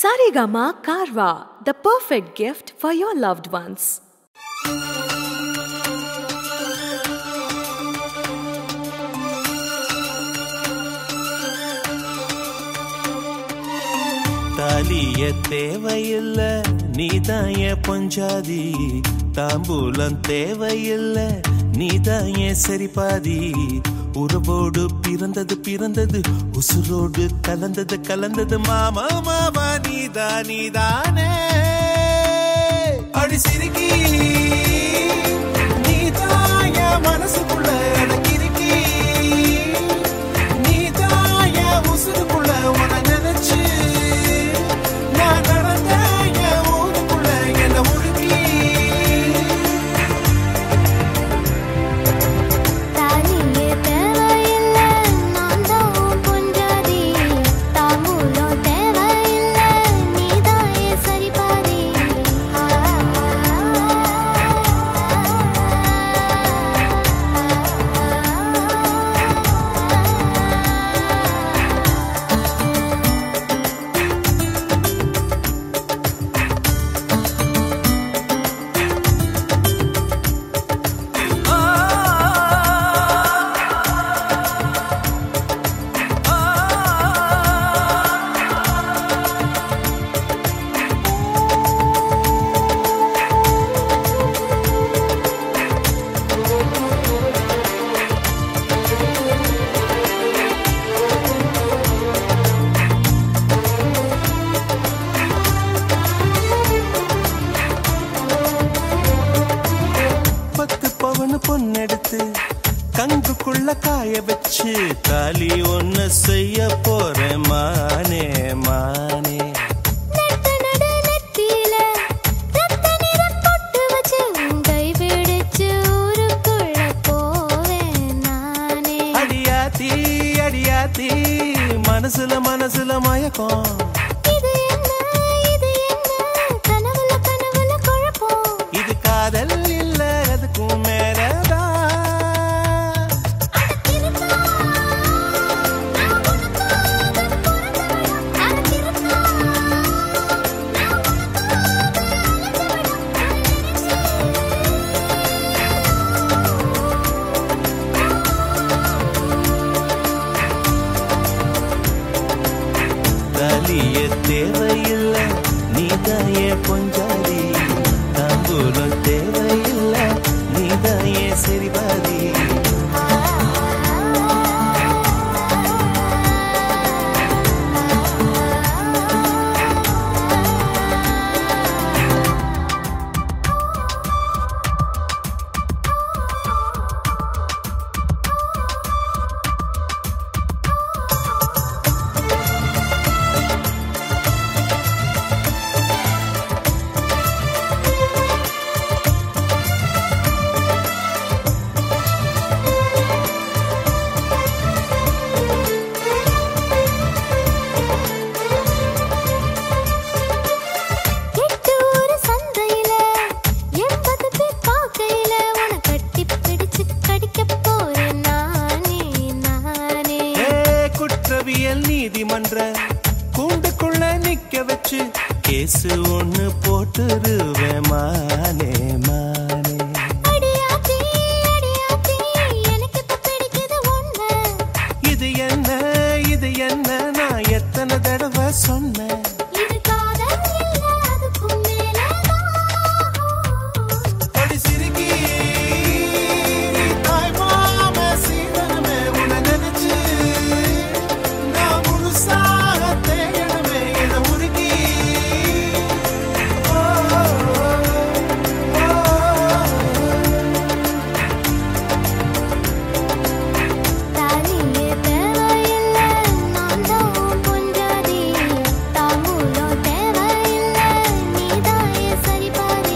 Sarigama Karwa, the perfect gift for your loved ones. தாலிய தேவையில்ல நீதான் என் பொஞ்சாதி தாம்பூலம் தேவையில்ல நீதான் என் சரிபாதி உறவோடு பிறந்தது பிறந்தது உசுரோடு கலந்தது கலந்தது மாமா மாமா நீதா நீதானே அடி சிரிக்கி நீதான் என் மனசுக்குள்ள எனக்கு இருக்கி நீதான் என் உசுருக்குள்ள உன நினைச்சு நான் நடந்த என் ஊருக்குள்ள என்ன உருக்கி தாலியே தேவையில்ல நான் தான் உன் பொஞ்சாதி தாம்பூலம் தேவையில்ல நீதான் என் சரிபாதி பத்து பவனு பொண்ணெடுத்து கங்குக்குள்ள காய வச்சு தாலி ஒண்ணு செய்ய போறேன் மானே மானே நட்ட நடு நெத்தியில ரத்த நிறம் பொட்டு வச்சு உன் கை பிடிச்சு ஊருக்குள்ள போவேன் நானே அடியாத்தி அடியாத்தி மனசுல மனசுல மயக்கம் இது என்ன இது என்ன கனவுல கனவுல குழப்பம் இது காதல் இல்ல அதுக்கும் மேலதான் தாலிய தேவையில்ல நீதாய பொஞ்சாதி தாம்பூலம் தேவையில்ல நீதாய சரிபாதி எட்டு ஊரு சந்தையில எண்பது பேர் பார்க்கையில உன கட்டி பிடிச்சு கடிக்க போறேன் நானே நானே ஏ குற்றவியல் நீதிமன்ற கூண்டுக்குள்ள நிக்க வச்சு கேசு ஒண்ணு போட்டுருவேன் மானே மானே அடியாத்தி அடியாத்தி எனக்கு இப்ப பிடிக்குது ஒண்ணு இது என்ன இது என்ன நான் எத்தனை தடவை சொன்னேன் இது காதல் இல்ல அதுக்கும் மேலதான் அடி சிரிக்கி தாய் மாம சீதனமே உன்னை நினைச்சு நான் முழுசாக தேயணுமே என உருகி ஓ, ஓ, ஓ. தாலியே தேவையில்ல நான் தான் உன் பொஞ்சாதி தாம்பூலம் தேவையில்ல நீதான் என் சரிபாதி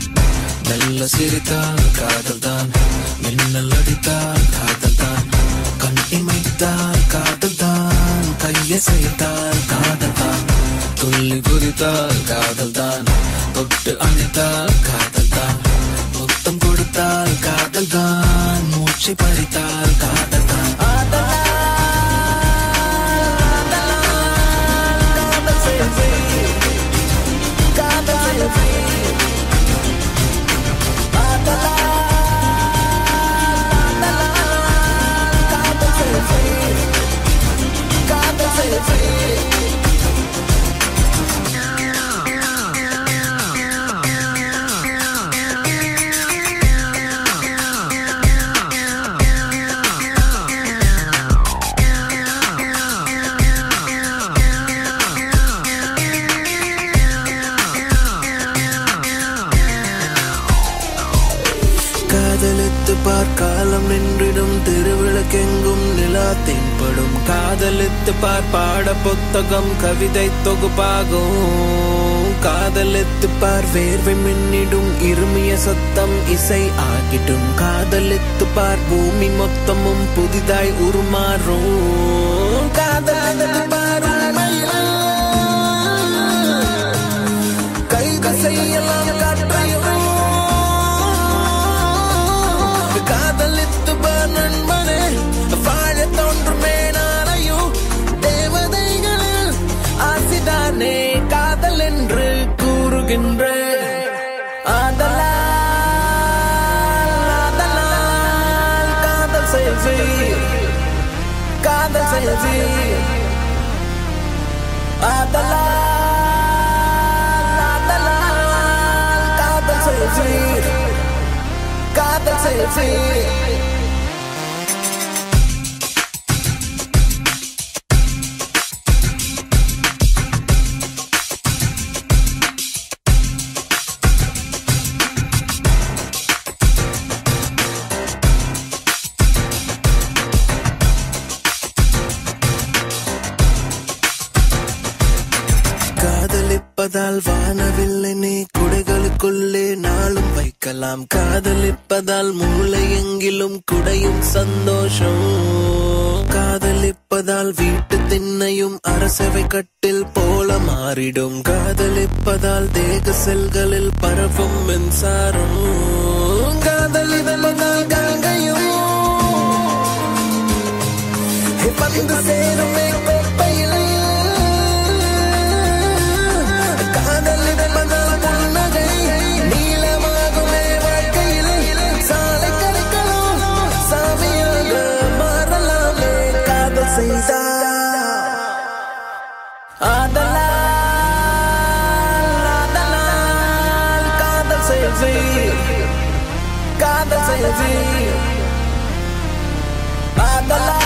மெல்ல சிரித்தான் காதல் தான் மின்னல் அடித்தான் காதல் தான் சிரித்தால் காதல் தான் கையை செய்தால் காதல் தான் துள்ளி குதித்தால் காதல் தான் தொட்டு அணைத்தால் காதல் தான் முத்தம் கொடுத்தால் காதல் தான் மூச்சை பறித்தால் காதல் தான் காதல் செய்யவே காதல் செய்யவே காதல் செய்யவே காதல் செய்யவே காதலித்து பார்க்காலம் நின்றிடும் திருவிளக்கெங்கும் நிலா தென்படும் காதலித்து பார் பாட புத்தகம் கவிதை தொகுப்பாகும் காதலித்து பார் வேர்வை மின்னிடும் இருமிய சத்தம் இசை ஆகிடும் காதலித்து பார் பூமி மொத்தமும் புதிதாய் உருமாறும் காதலித்து பார் உண்மையிலே கைது செய்யலாம் காற்றையும் காதலித்து பார் நண்பனே வாழ தோன்றுமே நாளையும் தேவதைகளில் ஆசிதானே காதல் என்று கூறுகின்ற ஆதலால் ஆதலால் காதல் செய்வி காதல் செய்வி ஆதலால் ஆதலால் காதல் செய்வி காதல் செய்வி காதலிப்பதால் வானவில்லை நீ குடைகளுக்குள்ளே நாளும் வைக்கலாம் காதலிப்பதால் மூளை எங்கிலும் குடையும் சந்தோஷம் காதலிப்பதால் வீட்டு திண்ணையும் அரசவை கட்டில் போல மாறிடும் காதலிப்பதால் தேக செல்களில் பரவும் மின்சாரம் காதலிப்பதால் கங்கையும் வந்து சேருமே கோப்பையிலே காதலிப்பதால் புன்னகை நீளமாகுமே வாழ்க்கையில் சாலை கரைக்கலாம் சாமியாக மாறலாமே காதல் செய்தால் ஆதலால் ஆதலால் காதல் செய்வி காதல் செய்வி ஆதலால்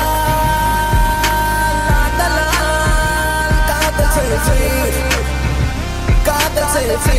ஆதலால் காதல் செய்வி காதல் செய்வி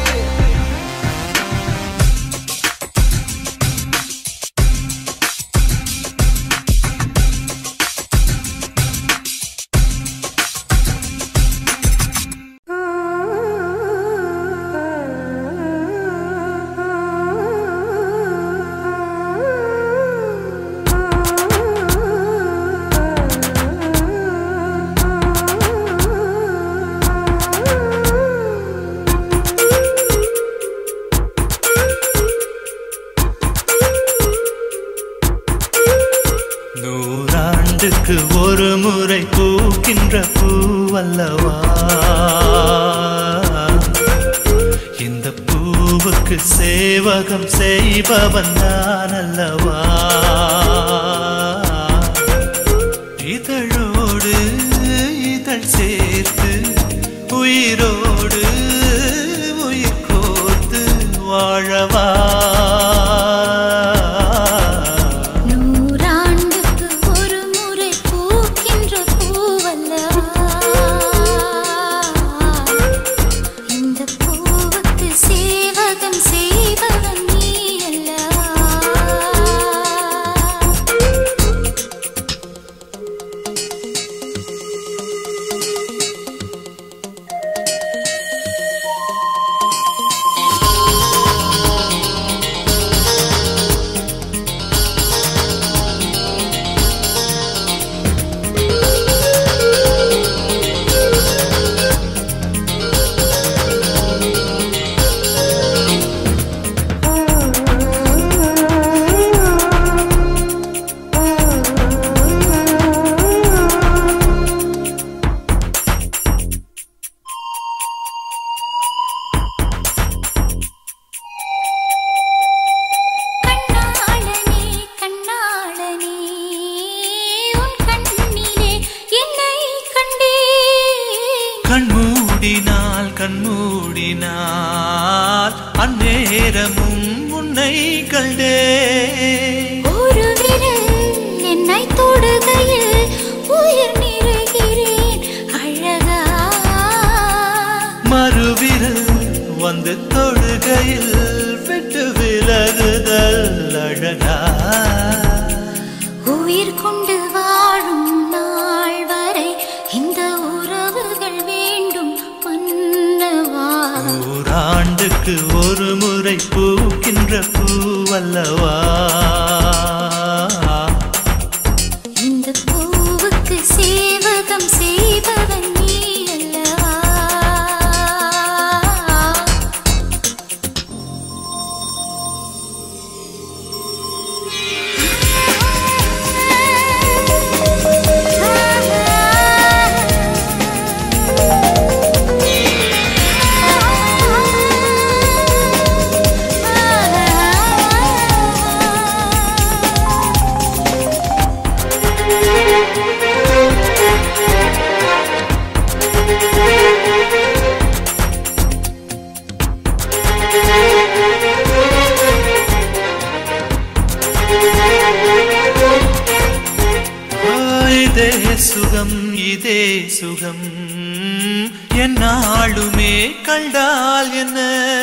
நூறாண்டுக்கு ஒரு முறை பூக்கின்ற பூவல்லவா இந்த பூவுக்கு சேவகம் செய்பவன் நான் அல்லவா இதழோடு இதழ் சேர்த்து உயிரோடு உயிர் கோர்த்து வாழவா நூறாண்டுக்கு ஒரு முறை பூக்கின்ற பூவல்லவா இந்த பூவுக்கு சேவகம் செய்பவன் நீ அல்லவா எண்ணினால் அந்நேரமும் உன்னை கண்டே ஒரு விரல் என்னை தொடுகையில் உயிர் நிறைகிறேன் அழகா மறுவிரல் வந்து தொழுகையில் விட்டு விலகுதல் அழகா உயிர் கொண்டு வாழும் நாள் வரை இந்த உறவுகள் வேண்டும் மன்னவா நூறாண்டுக்கு ஒரு முறை பூக்கின்ற பூவல்லவா இந்த பூவுக்கு சேவகம் செய்பவன் நீ அல்லவா ஆ, இதே சுகம் இதே சுகம் என்னாளுமே கண்டால் என்ன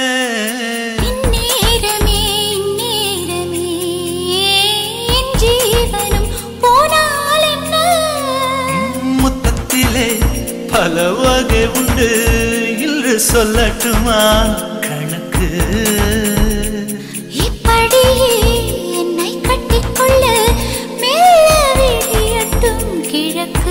இந்நேரமே, இந்நேரமே, என் ஜீவனம் போனால் என்ன? முத்தத்திலே பல வகை உண்டு இன்று சொல்லட்டுமா கணக்கு இப்படியே என்னை கட்டிக்கொள்ள மெல்ல விழியட்டும் கிழக்கு.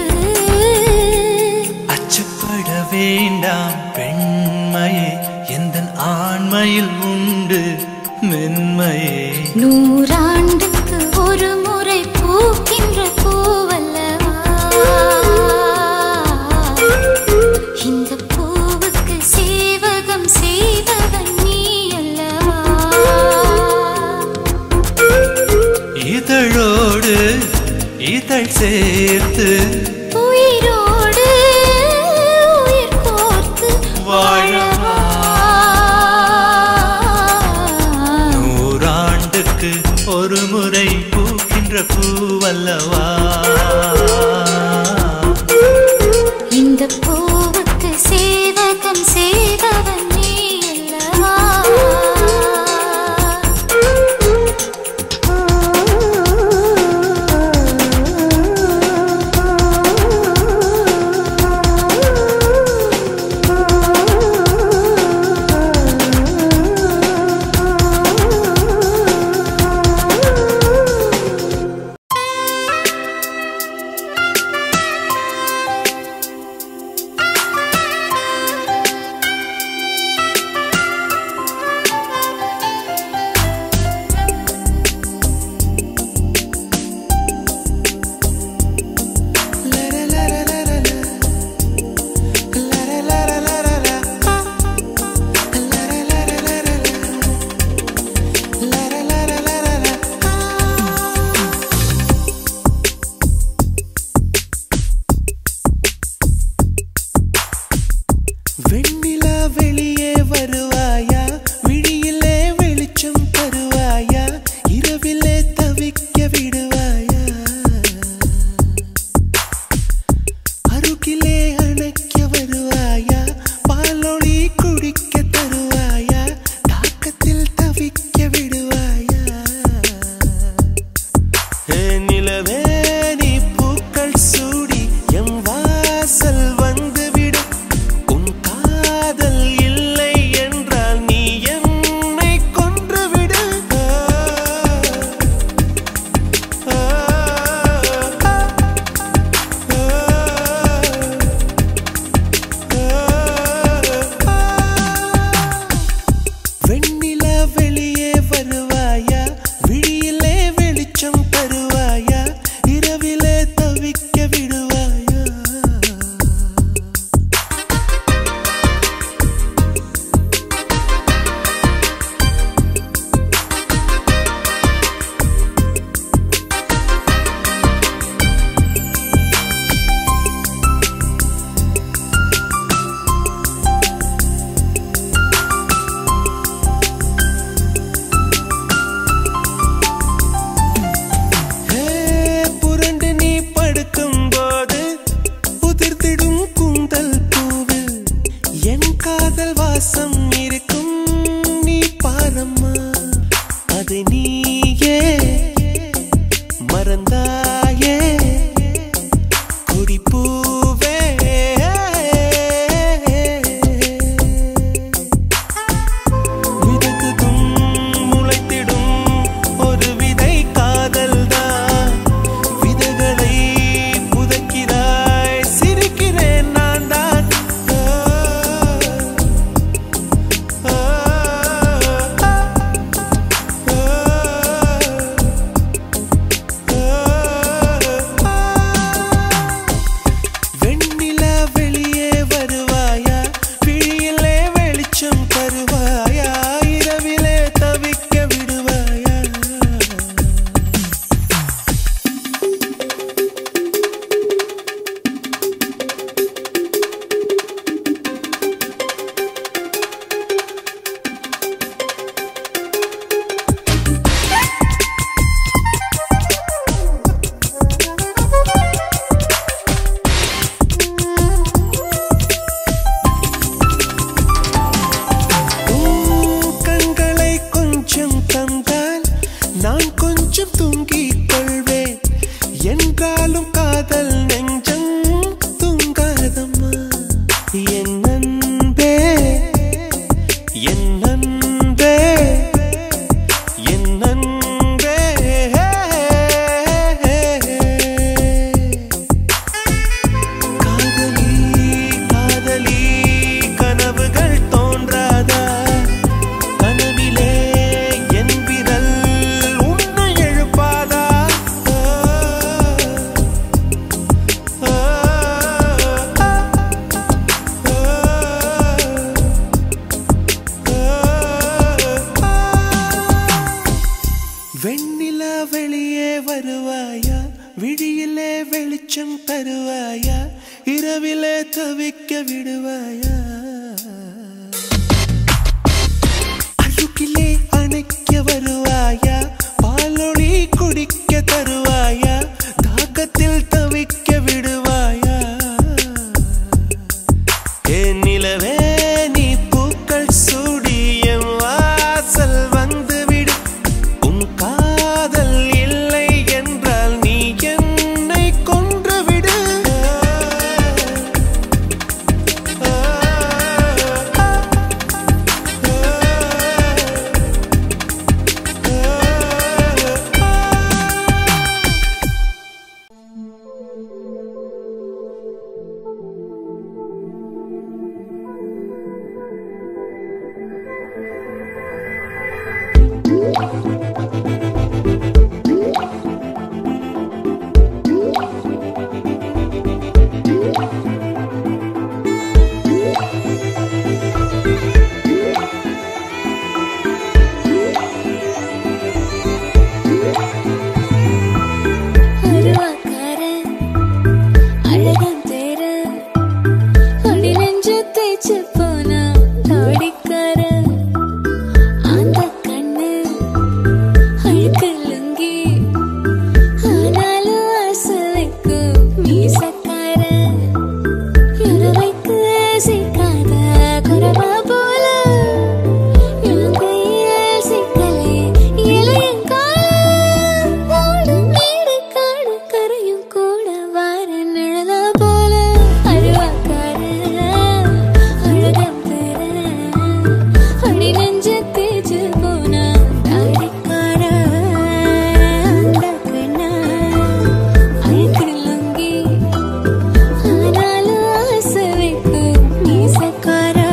அச்சப்பட வேண்டாம் பெண்மையே எந்த ஆண்மையில் உண்டு மென்மையே நூறாண்டுக்கு ஒரு முறை பூக்கின்ற பூவல்லவா இந்த பூவுக்கு சேவகம் செய்பவன் நீ அல்லவா இதழோடு இதழ் சேர்த்து உயிரோடு உயிர் கோர்த்து வாழவா. வாழவா நூறாண்டுக்கு ஒரு முறை பூக்கின்ற பூவல்லவா இந்த பூவுக்கு சேவகம் செய்தவன் நீ அல்லவா இருட்டிலே வெளிச்சம் தருவாயா இரவிலே தவிக்க விடுவாயா அழுக்கிலே அணைக்க வருவாயா பாலொளி குடிக்க தருவாயா தாக்கத்தில் தவிக்க விடுவாயா என் நிலவே நீ பூக்கள் சூடி என் வாசல் வந்துவிடு உன் காதல் இல்லை என்றால் நீ என்னை கொன்றுவிடு அருவாக்காரன் அழகன் தேரன் அடி நெஞ்சு தேய்ச்சு போனா தாடிக்காரன் அந்த கண்ணு அழுக்கு லுங்கி ஆனாலும் அசலுக்கு மீசக்காரன் இரவைக்கு சிக்காத குறவா போல இலங்கையில் சிக்கலே இளையங்கால ஓடும் மேடு காடு கரையும் கூட வார நிழலா போல அருவாக்கார அழகம் பெற அடி நெஞ்ச தேய்ச்சு போனா தாடிக்கார அந்த கண்ணா அழுக்கு லுங்கி ஆனாலும் ஆசை வைக்கும் மீசக்காரா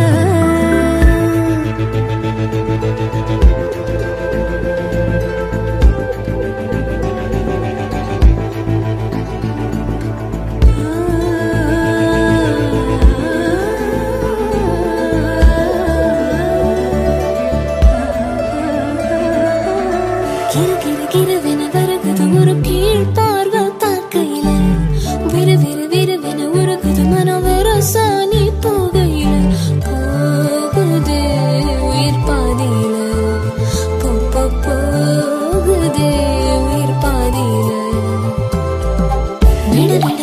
கிறு கிறு கிறுவென வருகுது ஒரு கீழ் பார்வை பார்க்கையில விறு விறு விறுவென உருகுது மனம் வேற சாணி போகையில போகுது உயிர் பாதியில போ போ போகுது உயிர் பாதியில விட விட